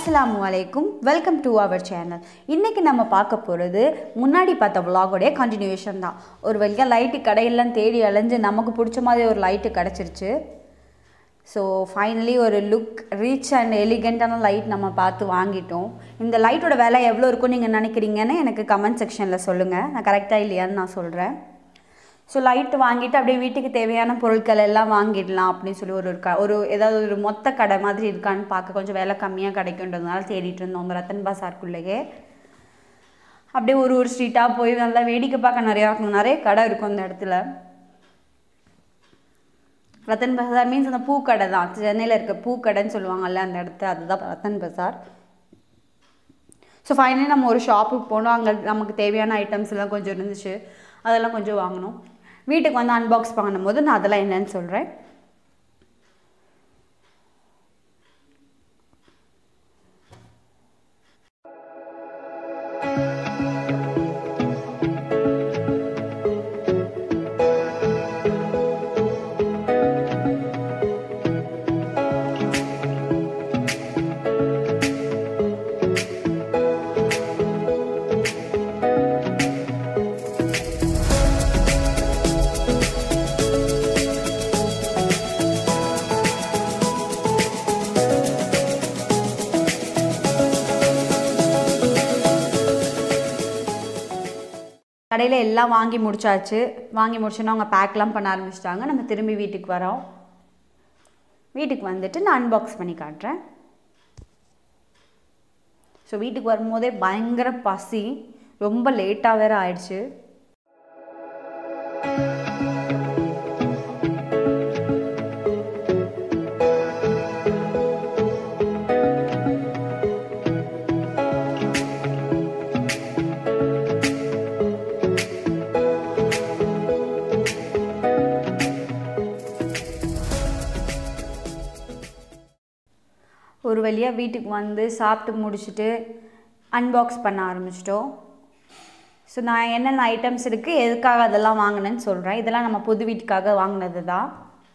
அஸ்ஸலாமு அலைக்கும் welcome to our channel இன்றைக்கி நம்ம பார்க்க போகிறது முன்னாடி பார்த்த vlog-உடைய கண்டினியூஷன் தான் ஒரு வழியாக லைட்டு கடையெல்லாம் தேடி அலைஞ்சு நமக்கு பிடிச்ச மாதிரி ஒரு லைட்டு கிடச்சிருச்சு ஸோ ஃபைனலி ஒரு லுக் ரீச் அண்ட் எலிகண்ட்டான லைட் நம்ம பார்த்து வாங்கிட்டோம் இந்த லைட்டோட விலை எவ்வளோ இருக்கும்னு நீங்கள் நினைக்கிறீங்கன்னு எனக்கு கமெண்ட் செக்ஷனில் சொல்லுங்கள் நான் கரெக்டாக இல்லையான்னு நான் சொல்கிறேன் ஸோ லைட் வாங்கிட்டு அப்படியே வீட்டுக்கு தேவையான பொருட்கள் எல்லாம் வாங்கிடலாம் அப்படின்னு சொல்லி ஒரு ஒரு க ஒரு ஏதாவது ஒரு மொத்த கடை மாதிரி இருக்கான்னு பார்க்க கொஞ்சம் விலை கம்மியாக கிடைக்குன்றதுனால தேடிட்டு இருந்தோம் அந்த ரத்தன் பசாருக்குள்ளேயே அப்படியே ஒரு ஒரு ஸ்ட்ரீட்டாக போய் நல்லா வேடிக்கை பார்க்க நிறையா நிறைய கடை இருக்கும் அந்த இடத்துல ரத்தன் பசார் மீன்ஸ் அந்த பூக்கடை தான் சென்னையில் இருக்க பூக்கடைன்னு சொல்லுவாங்கல்ல அந்த இடத்த அதுதான் ரத்தன் பசார் ஸோ ஃபைனலி நம்ம ஒரு ஷாப்புக்கு போனோம் அங்கே நமக்கு தேவையான ஐட்டம்ஸ் எல்லாம் கொஞ்சம் இருந்துச்சு அதெல்லாம் கொஞ்சம் வாங்கினோம் வீட்டுக்கு வந்து அன்பாக்ஸ் பண்ணும்போது நான் அதெல்லாம் என்னன்னு சொல்கிறேன் கடையில் எல்லாம் வாங்கி முடிச்சாச்சு வாங்கி முடிச்சோன்னா அவங்க பேக்லாம் பண்ண ஆரம்பிச்சிட்டாங்க நம்ம திரும்பி வீட்டுக்கு வரோம் வீட்டுக்கு வந்துட்டு நான் அன்பாக்ஸ் பண்ணி காட்டுறேன் ஸோ வீட்டுக்கு வரும்போதே பயங்கர பசி ரொம்ப லேட்டாக வேற ஆயிடுச்சு ஒரு வழியாக வீட்டுக்கு வந்து சாப்பிட்டு முடிச்சுட்டு அன்பாக்ஸ் பண்ண ஆரம்பிச்சிட்டோம் ஸோ நான் என்னென்ன ஐட்டம்ஸ் இருக்குது எதுக்காக அதெல்லாம் வாங்கினேன்னு சொல்கிறேன் இதெல்லாம் நம்ம புது வீட்டுக்காக வாங்கினது தான்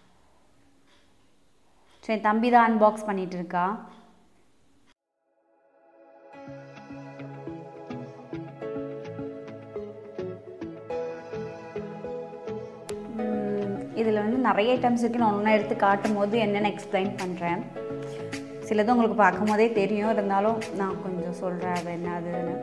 ஸோ என் தம்பி தான் அன்பாக்ஸ் பண்ணிகிட்டு இருக்கா இதில் வந்து நிறைய ஐட்டம்ஸ் இருக்குது நான் ஒன்றா எடுத்து காட்டும் போது என்னென்னு எக்ஸ்பிளைன் பண்ணுறேன் சிலது உங்களுக்கு பார்க்கும் போதே தெரியும் இருந்தாலும் நான் கொஞ்சம் சொல்கிறேன் அது என்ன அதுன்னு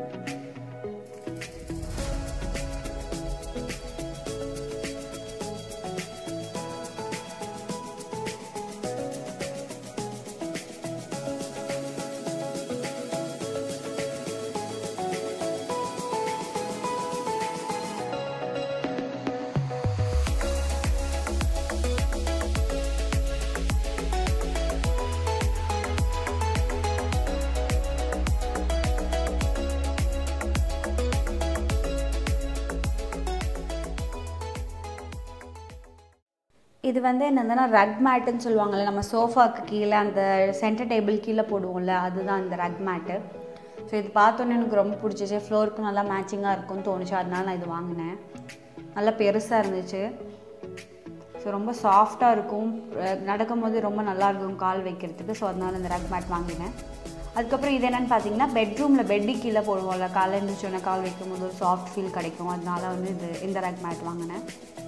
இது வந்து என்னதுன்னா ரக் மேட்டுன்னு சொல்லுவாங்கள்ல நம்ம சோஃபாக்கு கீழே அந்த சென்டர் டேபிள் கீழே போடுவோம்ல அதுதான் இந்த ரக் மேட்டு ஸோ இது பார்த்தோன்னே எனக்கு ரொம்ப பிடிச்சிச்சு ஃப்ளோருக்கு நல்லா மேட்சிங்காக இருக்கும்னு தோணுச்சு அதனால நான் இது வாங்கினேன் நல்லா பெருசாக இருந்துச்சு ஸோ ரொம்ப சாஃப்டாக இருக்கும் நடக்கும்போது ரொம்ப நல்லா இருக்கும் கால் வைக்கிறதுக்கு ஸோ அதனால இந்த ரக் மேட் வாங்கினேன் அதுக்கப்புறம் இது என்னென்னு பார்த்தீங்கன்னா பெட்ரூமில் பெட்டு கீழே போடுவோம்ல காலை எழுந்திரிச்சோன்னே கால் வைக்கும்போது ஒரு சாஃப்ட் ஃபீல் கிடைக்கும் அதனால வந்து இது இந்த ரக் மேட் வாங்கினேன்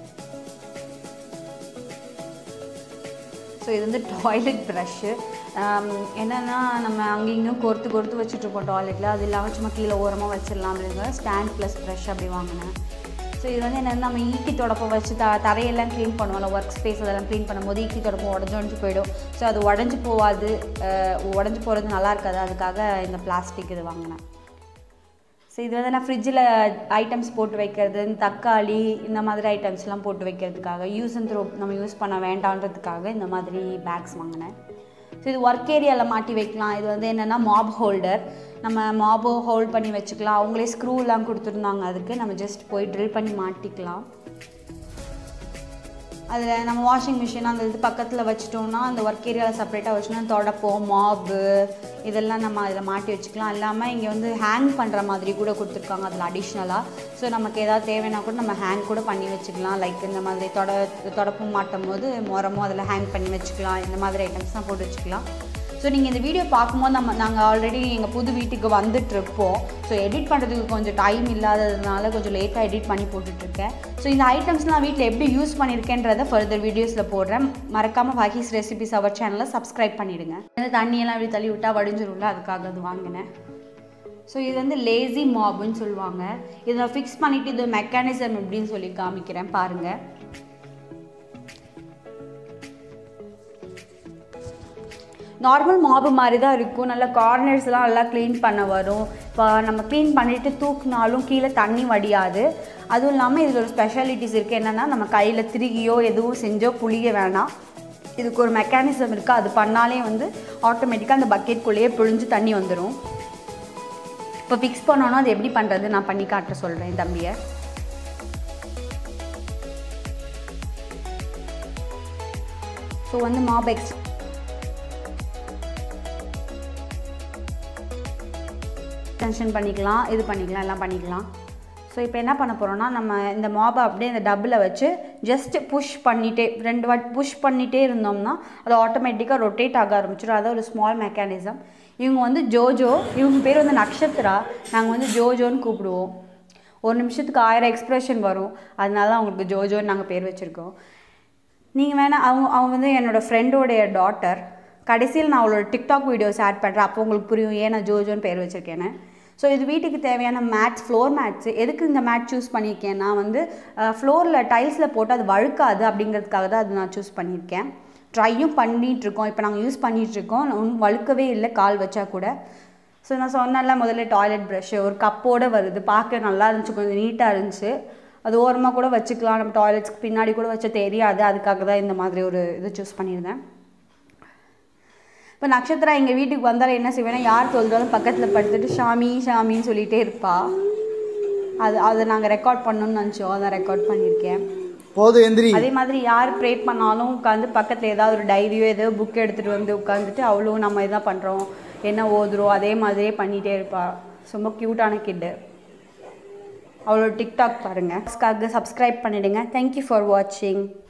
ஸோ இது வந்து டாய்லெட் ப்ரஷ்ஷு என்னென்னா நம்ம அங்கேயும் இங்கேயும் கோர்த்து கோர்த்து வச்சுட்ருப்போம் டாய்லெட்டில் அது இல்லாமல் சும்மா கீழே ஓரமாக வச்சிடலாம் அப்படிங்கிற ஸ்டாண்ட் ப்ளஸ் ப்ரஷ் அப்படி வாங்கினேன் ஸோ இது வந்து என்னென்னா நம்ம ஈக்கி தொடப்பம் வச்சு த தரையெல்லாம் க்ளீன் பண்ணுவோம்ல ஒர்க் ஸ்பேஸ் அதெல்லாம் க்ளீன் பண்ணும்போது ஈக்கி தொடப்பம் உடஞ்சி உடஞ்சி போயிடும் ஸோ அது உடஞ்சி போகாது உடஞ்சி போகிறது நல்லா இருக்காது அதுக்காக இந்த பிளாஸ்டிக் இது வாங்கினேன் ஸோ இது வந்து நான் ஃப்ரிட்ஜில் ஐட்டம்ஸ் போட்டு வைக்கிறது தக்காளி இந்த மாதிரி ஐட்டம்ஸ்லாம் போட்டு வைக்கிறதுக்காக யூஸ் அண்ட் த்ரோ நம்ம யூஸ் பண்ண வேண்டான்றதுக்காக இந்த மாதிரி பேக்ஸ் வாங்கினேன் ஸோ இது ஒர்க் ஏரியாவில் மாட்டி வைக்கலாம் இது வந்து என்னென்னா மாப் ஹோல்டர் நம்ம மாபோ ஹோல்ட் பண்ணி வச்சுக்கலாம் அவங்களே ஸ்க்ரூலாம் கொடுத்துருந்தாங்க அதுக்கு நம்ம ஜஸ்ட் போய் ட்ரில் பண்ணி மாட்டிக்கலாம் அதில் நம்ம வாஷிங் மிஷின் அந்த இது பக்கத்தில் வச்சிட்டோம்னா அந்த ஒர்க் ஏரியாவில் செப்பரேட்டாக வச்சோம்னா தொடப்போம் மாப்பு இதெல்லாம் நம்ம அதில் மாட்டி வச்சுக்கலாம் இல்லாமல் இங்கே வந்து ஹேங் பண்ணுற மாதிரி கூட கொடுத்துருக்காங்க அதில் அடிஷ்னலாக ஸோ நமக்கு ஏதாவது தேவைன்னா கூட நம்ம ஹேங் கூட பண்ணி வச்சுக்கலாம் லைக் இந்த மாதிரி தொட தொடப்பும் மாட்டும் போது மரமும் அதில் ஹேங் பண்ணி வச்சுக்கலாம் இந்த மாதிரி ஐட்டம்ஸ்லாம் போட்டு வச்சுக்கலாம் ஸோ நீங்கள் இந்த வீடியோ பார்க்கும்போது நம்ம நாங்கள் ஆல்ரெடி எங்கள் புது வீட்டுக்கு வந்துட்டு இருப்போம் ஸோ எடிட் பண்ணுறதுக்கு கொஞ்சம் டைம் இல்லாததுனால கொஞ்சம் லேட்டாக எடிட் பண்ணி போட்டுட்ருக்கேன் ஸோ இந்த ஐட்டம்ஸ்லாம் வீட்டில் எப்படி யூஸ் பண்ணியிருக்கேன்றதை ஃபர்தர் வீடியோஸில் போடுறேன் மறக்காமல் வகீஸ் ரெசிபிஸ் அவர் சேனலை சப்ஸ்கிரைப் பண்ணிவிடுங்க இந்த தண்ணியெல்லாம் இப்படி தள்ளி விட்டால் வடிஞ்சிரும்ல அதுக்காக அது வாங்கினேன் ஸோ இது வந்து லேசி மாப்னு சொல்லுவாங்க இதை ஃபிக்ஸ் பண்ணிவிட்டு இது மெக்கானிசம் எப்படின்னு சொல்லி காமிக்கிறேன் பாருங்கள் நார்மல் மாபு மாதிரி தான் இருக்கும் நல்லா கார்னர்ஸ்லாம் நல்லா க்ளீன் பண்ண வரும் இப்போ நம்ம க்ளீன் பண்ணிவிட்டு தூக்குனாலும் கீழே தண்ணி வடியாது அதுவும் இல்லாமல் இதில் ஒரு ஸ்பெஷாலிட்டிஸ் இருக்குது என்னென்னா நம்ம கையில் திருகியோ எதுவும் செஞ்சோ புளிய வேணாம் இதுக்கு ஒரு மெக்கானிசம் இருக்குது அது பண்ணாலே வந்து ஆட்டோமேட்டிக்காக அந்த பக்கெட்குள்ளேயே புழிஞ்சு தண்ணி வந்துடும் இப்போ ஃபிக்ஸ் பண்ணோன்னா அது எப்படி பண்ணுறது நான் பண்ணி காட்ட சொல்கிறேன் தம்பியை ஸோ வந்து மாப் எக்ஸ் எக்ஸ்டென்ஷன் பண்ணிக்கலாம் இது பண்ணிக்கலாம் எல்லாம் பண்ணிக்கலாம் ஸோ இப்போ என்ன பண்ண போகிறோம்னா நம்ம இந்த மாபை அப்படியே இந்த டப்பில் வச்சு ஜஸ்ட் புஷ் பண்ணிகிட்டே ரெண்டு வாட் புஷ் பண்ணிகிட்டே இருந்தோம்னா அது ஆட்டோமேட்டிக்காக ரொட்டேட் ஆக ஆரம்பிச்சிடும் அதான் ஒரு ஸ்மால் மெக்கானிசம் இவங்க வந்து ஜோஜோ இவங்க பேர் வந்து நக்ஷத்ரா நாங்கள் வந்து ஜோஜோன்னு கூப்பிடுவோம் ஒரு நிமிஷத்துக்கு ஆயிரம் எக்ஸ்ப்ரெஷன் வரும் அதனால தான் அவங்களுக்கு ஜோஜோன்னு நாங்கள் பேர் வச்சுருக்கோம் நீங்கள் வேணால் அவங்க அவங்க வந்து என்னோடய ஃப்ரெண்டோடைய டாட்டர் கடைசியில் நான் அவளோட டிக்டாக் வீடியோஸ் ஆட் பண்ணுறேன் அப்போ உங்களுக்கு புரியும் ஏன் நான் ஜோஜோன்னு பேர் வச்சுருக்கேன்னு ஸோ இது வீட்டுக்கு தேவையான மேட்ஸ் ஃப்ளோர் மேட்ஸ் எதுக்கு இந்த மேட் சூஸ் பண்ணியிருக்கேன்னா வந்து ஃப்ளோரில் டைல்ஸில் போட்டு அது வழுக்காது அப்படிங்கிறதுக்காக தான் அது நான் சூஸ் பண்ணியிருக்கேன் ட்ரையும் பண்ணிகிட்ருக்கோம் இப்போ நாங்கள் யூஸ் பண்ணிகிட்ருக்கோம் ஒன்றும் வழுக்கவே இல்லை கால் வச்சா கூட ஸோ நான் சொன்னேன்ல முதல்ல டாய்லெட் ப்ரஷ்ஷு ஒரு கப்போடு வருது பார்க்க நல்லா இருந்துச்சு கொஞ்சம் நீட்டாக இருந்துச்சு அது ஓரமாக கூட வச்சுக்கலாம் நம்ம டாய்லெட்ஸ்க்கு பின்னாடி கூட வச்ச தெரியாது அதுக்காக தான் இந்த மாதிரி ஒரு இது சூஸ் பண்ணியிருந்தேன் இப்போ நட்சத்திரா எங்கள் வீட்டுக்கு வந்தாலும் என்ன செய்வேன்னா யார் தோல்றாலும் பக்கத்தில் படுத்துட்டு ஷாமி ஷாமின்னு சொல்லிகிட்டே இருப்பா அது அதை நாங்கள் ரெக்கார்ட் பண்ணணும்னு நினச்சோம் அதை ரெக்கார்ட் பண்ணியிருக்கேன் போதும் எந்திரி அதே மாதிரி யார் ப்ரே பண்ணாலும் உட்காந்து பக்கத்தில் ஏதாவது ஒரு டைரியோ ஏதோ புக் எடுத்துகிட்டு வந்து உட்காந்துட்டு அவளும் நம்ம இதான் பண்ணுறோம் என்ன ஓதுறோம் அதே மாதிரியே பண்ணிகிட்டே இருப்பாள் ரொம்ப க்யூட்டான கிட்டு அவளோட டிக்டாக் பாருங்கள் சப்ஸ்கிரைப் பண்ணிவிடுங்க தேங்க்யூ ஃபார் வாட்சிங்